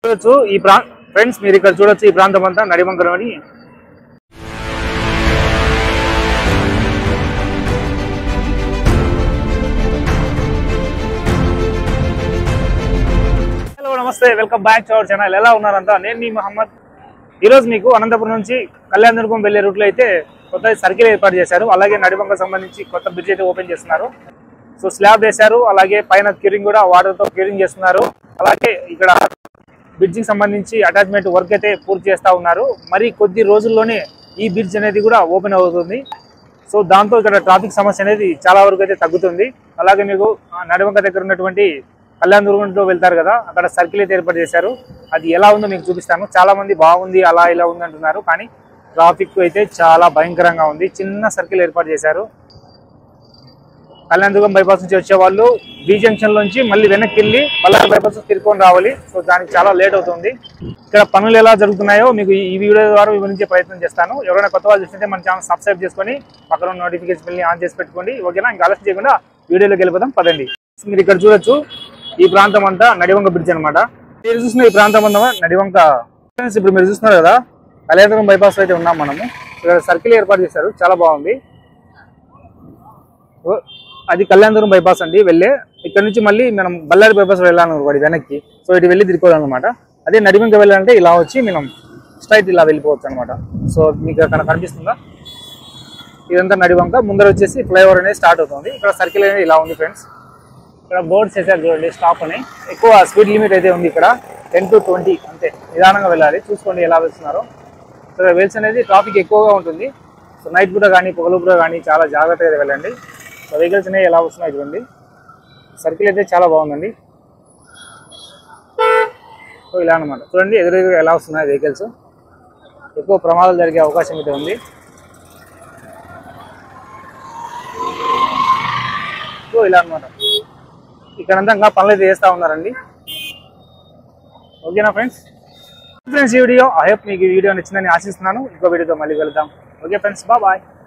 చూడొచ్చు ఈ ప్రా ఫ్రెండ్స్ మీరు ఇక్కడ చూడొచ్చు ఈ ప్రాంతం అంతా నడిమంకరం అని hello namaste welcome back to our channel ఎలా ఉన్నారంతా నేను మీ మహమ్మద్ ఈరోజు మీకు అనంతపురం నుంచి కళ్యాణదుర్గం వెళ్ళే రూట్లో అయితే కొత్త సర్కిల్ ఏర్పాటు చేశారు అలాగే నడిబంక సంబంధించి కొత్త బ్రిడ్జ్ అయితే ఓపెన్ చేస్తున్నారు సో స్లాబ్ వేశారు అలాగే పైన క్యూరింగ్ కూడా వాటర్తో క్యూరింగ్ చేస్తున్నారు అలాగే ఇక్కడ బ్రిడ్జికి సంబంధించి అటాచ్మెంట్ వర్క్ అయితే పూర్తి చేస్తా ఉన్నారు మరి కొద్ది రోజుల్లోనే ఈ బ్రిడ్జ్ అనేది కూడా ఓపెన్ అవుతుంది సో దాంతో ఇక్కడ ట్రాఫిక్ సమస్య అనేది చాలా వరకు అయితే తగ్గుతుంది అలాగే మీకు ఆ నడివంక దగ్గర ఉన్నటువంటి కళ్యాణ దుర్గంలో వెళ్తారు కదా అక్కడ సర్కిల్ అయితే ఏర్పాటు చేశారు అది ఎలా ఉందో మీకు చూపిస్తాను చాలా మంది బాగుంది అలా ఇలా ఉంది అంటున్నారు కానీ ట్రాఫిక్ అయితే చాలా భయంకరంగా ఉంది చిన్న సర్కిల్ ఏర్పాటు చేశారు కళ్యాణదుర్గం బైపాస్ నుంచి వచ్చే వాళ్ళు బీ జంక్షన్ నుంచి మళ్ళీ వెనక్కి వెళ్ళి బళ్ళారి బైపాస్ తిరుకొని రావాలి సో దానికి చాలా లేట్ అవుతుంది ఇక్కడ పనులు ఎలా జరుగుతున్నాయో మీకు ఈ వీడియో ద్వారా వివరించే ప్రయత్నం చేస్తాను ఎవరైనా కొత్త వాళ్ళు చూస్తుంటే మన ఛానల్ సబ్స్క్రైబ్ చేసుకొని పక్కన నోటిఫికేషన్ బిల్ని ఆన్ చేసి పెట్టుకోండి ఓకేనా ఇంకా ఆలస్యం చేయకుండా వీడియోలోకి వెళ్ళిపోదాం పదండి మీరు ఇక్కడ చూడొచ్చు ఈ ప్రాంతం అంతా నడివంక బ్రిడ్జ్ అనమాట మీరు చూసిన ఈ ప్రాంతం అంతా నడివంక Friends, ఇప్పుడు మీరు చూస్తున్నారు కదా కళ్యాణదుర్గం బైపాస్ అయితే ఉన్నాం మనము ఇక్కడ సర్కిల్ ఏర్పాటు చేశారు చాలా బాగుంది ఓ, అది కళ్యాణదుర్గం బైపాస్ అండి వెళ్ళే ఇక్కడ నుంచి మళ్ళీ మనం బళ్ళారి బైపాస్ వెళ్ళాలి వాడి వెనక్కి సో ఇటు వెళ్ళి తిరుకోవాలన్నమాట అదే నడిమింక వెళ్ళాలంటే ఇలా వచ్చి మనం స్ట్రైట్ ఇలా వెళ్ళిపోవచ్చు అనమాట సో మీకు అక్కడ కనిపిస్తుందా ఇదంతా నడివంక ముందర వచ్చేసి ఫ్లైఓవర్ అనేది స్టార్ట్ అవుతుంది ఇక్కడ సర్కిల్ అనేది ఇలా ఉంది ఫ్రెండ్స్ ఇక్కడ బోర్డ్స్ వేసారు చూడండి స్టాప్ అని ఎక్కువ స్పీడ్ లిమిట్ అయితే ఉంది ఇక్కడ టెన్ టు ట్వంటీ అంతే నిదానంగా వెళ్ళాలి చూసుకోండి ఎలా వెళ్తున్నారో ఇక్కడ వెల్స్ అనేది ట్రాఫిక్ ఎక్కువగా ఉంటుంది సో నైట్ పూట కానీ పొగలు పూట కానీ చాలా జాగ్రత్తగా వెళ్ళండి సో వెహికల్స్ అనేవి ఎలా వస్తున్నాయి చూడండి సర్కిల్ అయితే చాలా బాగుందండి సో ఇలా అనమాట చూడండి ఎదురుగా ఎలా వస్తున్నాయి వెహికల్స్ ఎక్కువ ప్రమాదాలు జరిగే అవకాశం అయితే ఉంది సో ఇలా అనమాట ఇక్కడంతా ఇంకా పనులు అయితే చేస్తూ ఉన్నారండి ఓకేనా ఫ్రెండ్స్ ఫ్రెండ్స్ ఈ వీడియో ఐ హోప్ మీకు ఈ వీడియో నచ్చిందని ఆశిస్తున్నాను ఇంకో వీడియోతో మళ్ళీ వెళ్దాం ఓకే ఫ్రెండ్స్ బాయ్